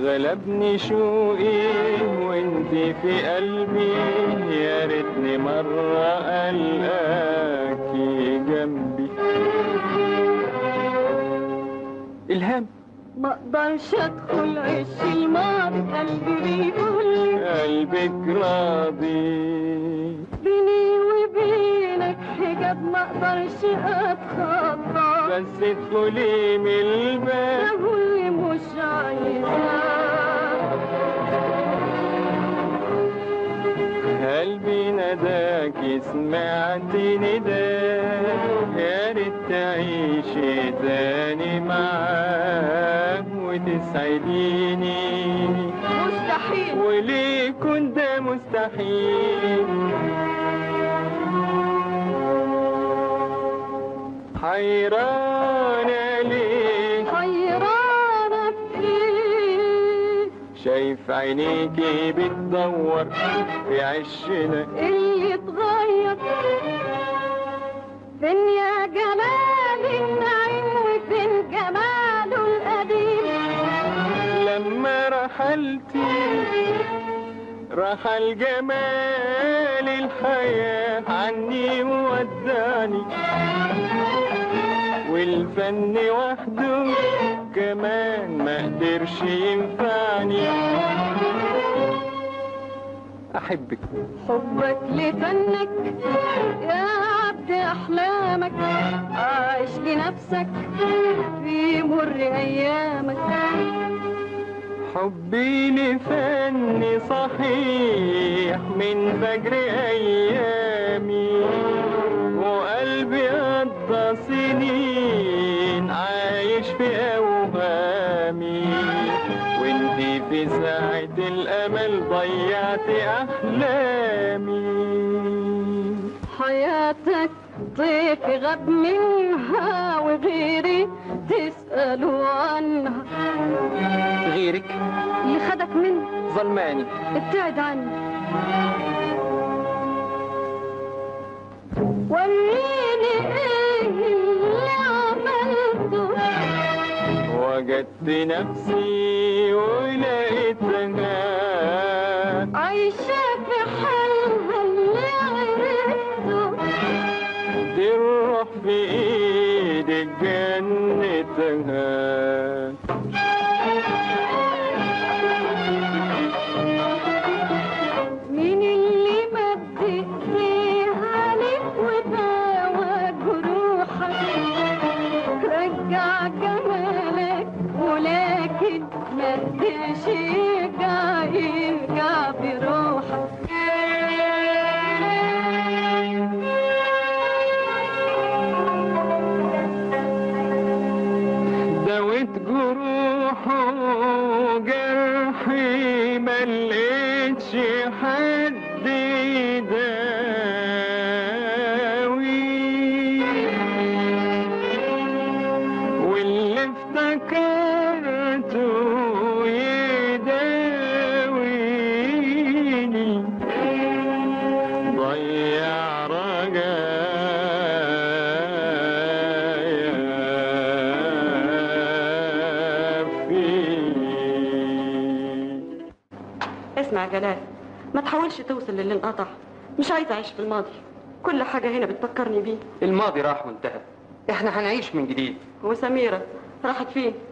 غلبني شوقي وانت في قلبي يا ريتني مرة ألقاكي جنبي إلهام ما اقدرش ادخل عش الماضي قلبي بيقول قلبك راضي بيني وبينك حجاب ما اقدرش اتخطى بس ادخلي من الباب اقول مش عايزة قلبي نداك سمعت نداك يا ريت تعيشي تاني معاك وتسعديني مستحيل وليه كنت ده مستحيل حيرانة ليه حيرانة في ايه شايف عينيكي بتدور في عشنا اللي اتغير فين يا جمال النعيم وفين جماله القديم لما رحلتي رحل جمال الحياة عني وودعني والفن وحده كمان ما قدرش ينفعني أحبك حبك لفنك يا عبد احلامك عايش لنفسك في مر ايامك حبي لفني صحيح من فجر أيامي وقلبي قضى سنين عايش في أوهامي وانتي في ساعة الأمل ضيعت أحلامي حياتك طيف غاب منها وغيري تسألوا عنها غيرك اللي خدك مني ظلماني ابتعد عني وريني ايه اللي عملته وجدت نفسي ولقيتها عايشة في حالها اللي عرفته تروح في ايدك جنتها مين اللي مد ايديه عليك وداوى جروحك رجع جمالك ولكن ما قدرش يرجع يرجع بروحك دويت جروحه جرحي ما لقيتش حد يداوي واللي افتكرته يداويني ضيع رجايا فيه اسمع يا جلال ما تحاولش توصل للي انقطع مش عايزه اعيش في الماضي كل حاجه هنا بتفكرني بيه الماضي راح وانتهى احنا هنعيش من جديد وسميره راحت فين